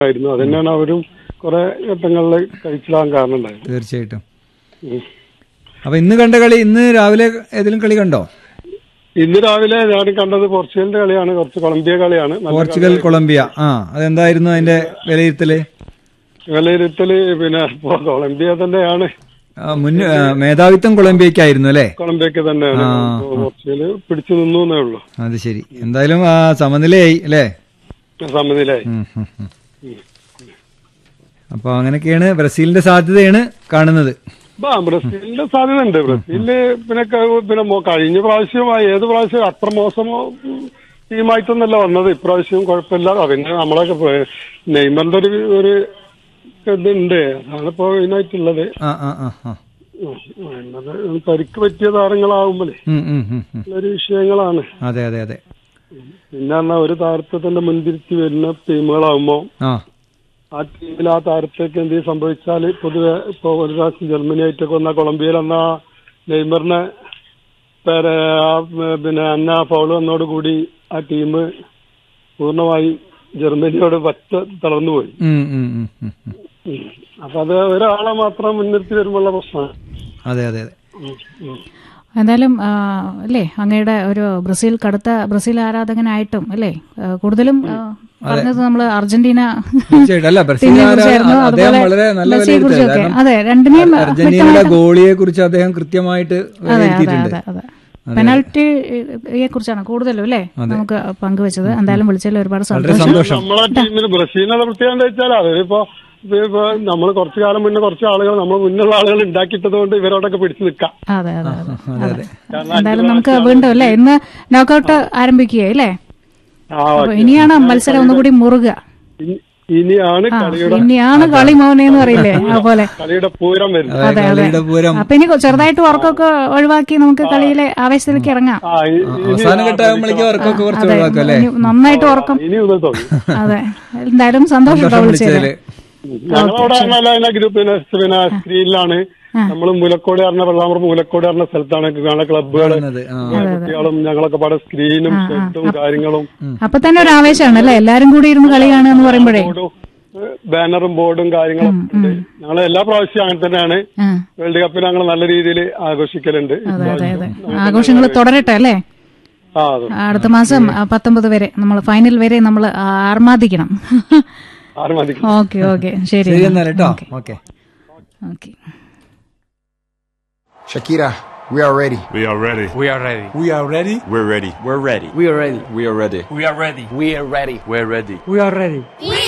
ആയിരുന്നു അത് തന്നെയാണ് അവരും കുറെ ഘട്ടങ്ങളിൽ കഴിച്ചിടാൻ കാരണം ഉണ്ടായത് തീർച്ചയായിട്ടും ഉം. അപ്പൊ ഇന്ന് കണ്ട കളി ഇന്ന് രാവിലെ ഏതെങ്കിലും കളി കണ്ടോ ഇന്ന് രാവിലെ ഞാൻ കണ്ടത് പോർച്ചുഗലിന്റെ കളിയാണ് കുറച്ച് കൊളംബിയ കളിയാണ് നല്ല പോർച്ചുഗൽ കൊളംബിയ ആ അതെന്തായിരുന്നു അതിന്റെ വിലയിരുത്തല് വിലയിരുത്തല് പിന്നെ ഇപ്പൊ കൊളംബിയ തന്നെയാണ് ആ, മുൻ ആ, മേധാവിത്വം കൊളംബിയക്കായിരുന്നു അല്ലേ കൊളംബിയക്ക് തന്നെയാണ് ഇപ്പൊ പോർച്ചുഗല് പിടിച്ചു നിന്നു എന്നേ ഉള്ളൂ അത് ശരി എന്തായാലും ആ സമനിലയായി അല്ലേ സമനിലായി ഉം, ഉം, ഉം. അപ്പൊ അങ്ങനെയൊക്കെയാണ് ബ്രസീലിന്റെ സാധ്യതയാണ് കാണുന്നത് ആ ബ്രസീലിന്റെ സാധ്യത ഉണ്ട് ബ്രസീലില് പിന്നെ ക- പിന്നെ മോ- കഴിഞ്ഞ പ്രാവശ്യം ആ ഏത് പ്രാവശ്യം അത്ര മോശമോ ഉം, ടീമായിട്ടൊന്നല്ല വന്നത് ഇപ്രാവശ്യം കുഴപ്പമില്ല പിന്നെ നമ്മളൊക്കെ പ- നെയ്മറിന്റെ ഒരു ഒരു ഇതുണ്ട് അതാണ് ഇപ്പോ ഇതിനായിട്ടുള്ളത് ആ ആ ആ ആ ഉം, നെയ്മറ് പരിക്ക് പറ്റിയ താരങ്ങളാവുമ്പോഴേ ഉം, ഉം, ഉം, ഉം. ഒരു വിഷയങ്ങളാണ് അതെ അതെ അതെ പിന്നെ പറഞ്ഞാ ഒരു താരത്തെ തന്നെ മുൻതിരിച്ച് വരുന്ന ടീമുകളാവുമ്പോ ആ ആ ടീമിൽ ആ താരത്തേക്ക് എന്തെങ്കിലും സംഭവിച്ചാൽ പൊതുവെ ഇപ്പൊ ഒരു പ്രാവശ്യം ജർമ്മനി ആയിട്ടൊക്കെ വന്ന കൊളംബിയയിൽ അന്ന നെയ്മറിനെ പേരെ ആ, പിന്നെ അന്ന ഫൗള് വന്നോടുകൂടി ആ ടീം പൂർണ്ണമായി ജർമ്മനിയോട് പറ്റ തളർന്നുപോയി ഉം, ഉം, ഉം, ഉം, ഉം. ഉം. അപ്പൊ അത് ഒരാളെ മാത്രം മുൻനിർത്തി വരുമ്പോഴുള്ള പ്രശ്നമാണ് അതെ അതെ അതെ ഉം, ഉം. എന്തായാലും ആ, അല്ലേ അങ്ങയുടെ ഒരു ബ്രസീൽ കടുത്ത ബ്രസീൽ ആരാധകനായിട്ടും അല്ലേ ആ, കൂടുതലും ആ, പറഞ്ഞത് നമ്മള് അർജന്റീന തീർച്ചയായിട്ടും അല്ല ബ്രസീൽ ടീമിനെ ആരാ- കുറിച്ചായിരുന്നു. അദ്ദേഹം അതുപോലെ വളരെ നല്ല മെസ്സിയെ വിലയിരുത്തൽ കുറിച്ചൊക്കെ. കാരണം അതെ രണ്ടിനെയും അർജന്റീനയുടെ ഗോളിയെ കുറിച്ച് അദ്ദേഹം കൃത്യമായിട്ട് അതെ അതെ വിലയിരുത്തിയിട്ടുണ്ട് അതെ അതെ പെനാൽറ്റിയെ കുറിച്ചാണ് കൂടുതലും അല്ലേ നമുക്ക് പങ്കുവെച്ചത് എന്തായാലും വിളിച്ചതിൽ ഒരുപാട് വളരെ സന്തോഷം സന്തോഷം നമ്മളെ ടീമിന് ബ്രസീലിനെ പ്രത്യേകം എന്താ വെച്ചാൽ അവരിപ്പോ നമ്മൾ കുറച്ചു കാലം മുന്നേ കുറച്ച് ആളുകൾ നമ്മൾ മുന്നുള്ള ആളുകൾ ഉണ്ടാക്കിയിട്ടത് കൊണ്ട് ഇവരോടൊക്കെ പിടിച്ചു നിൽക്കാം അതെ അതെ അതെ അതെ അതെ എന്തായാലും നമുക്ക് വീണ്ടും അല്ലേ ഇന്ന് നോക്കൌട്ട് ആരംഭിക്കുകയല്ലേ ആ അപ്പൊ ഇനിയാണ് മത്സരം ഒന്നുകൂടി മുറുക ഇനി- ഇനിയാണ് കളിയുടെ ഇനിയാണ് കളി മോനെ എന്ന് പറയില്ലേ അതുപോലെ കളിയുടെ പൂരം വരുന്നത് അതെ അതെ കളിയുടെ പൂരം അപ്പൊ ഇനി ചെറുതായിട്ട് ഉറക്കമൊക്കെ ഒഴിവാക്കി നമുക്ക് കളിയിലെ ആവേശത്തിലേക്ക് ഇറങ്ങാം ആ ഇ- ഇനി അവസാന ഘട്ടമാകുമ്പോഴേക്കും അവർക്കൊക്കെ കുറച്ച് അതെ ഒഴിവാക്കും അല്ലേ ഇനി നന്നായിട്ട് ഉറക്കം ഇനി മുതൽ തോന്നി അതെ എന്തായാലും സന്തോഷം കേട്ടോ വിളിച്ചതില് വിളിച്ചതില് ഞങ്ങളവിടെ പറഞ്ഞാൽ അതിന്റെ ഗ്രൂപ്പ് പിന്നെ പിന്നെ സ്ക്രീനിലാണ് നമ്മൾ മുലക്കോട് പറഞ്ഞ വെള്ളാമർ മുലക്കോട് പറഞ്ഞ സ്ഥലത്താണ് കാണുന്ന ക്ലബ്ബുകൾ കാണുന്നത്. ആ. കുട്ടികളും ഞങ്ങളൊക്കെ പാടെ സ്ക്രീനും ഷെഡും കാര്യങ്ങളും അപ്പൊ തന്നെ ഒരു ആവേശമാണ് അല്ലേ എല്ലാരും കൂടി ഇരുന്ന് കളി കാണുക എന്ന് പറയുമ്പോഴേ ബോർഡും ഏഹ് ബാനറും ബോർഡും കാര്യങ്ങളും ഉണ്ട് ഞങ്ങൾ എല്ലാ പ്രാവശ്യവും അങ്ങനെ തന്നെയാണ് ആ, വേൾഡ് കപ്പിൽ ഞങ്ങൾ നല്ല രീതിയിൽ ആഘോഷിക്കലുണ്ട് അതെ അതെ അതെ ആഘോഷങ്ങൾ തുടരട്ടെ അല്ലേ ആ അതെ അടുത്ത മാസം ആ, പത്തൊമ്പത് വരെ നമ്മൾ ഫൈനൽ വരെ നമ്മൾ ആർമാദിക്കണം ആറ് മതി ഓക്കെ ഓക്കെ ശരി ശരി എന്നാൽ കേട്ടോ okay okay Shakira, we are ready. We are ready. We are ready. We are ready. We're ready. We're ready. We are ready. We are ready. We are ready. We are ready. We're ready. We are ready. We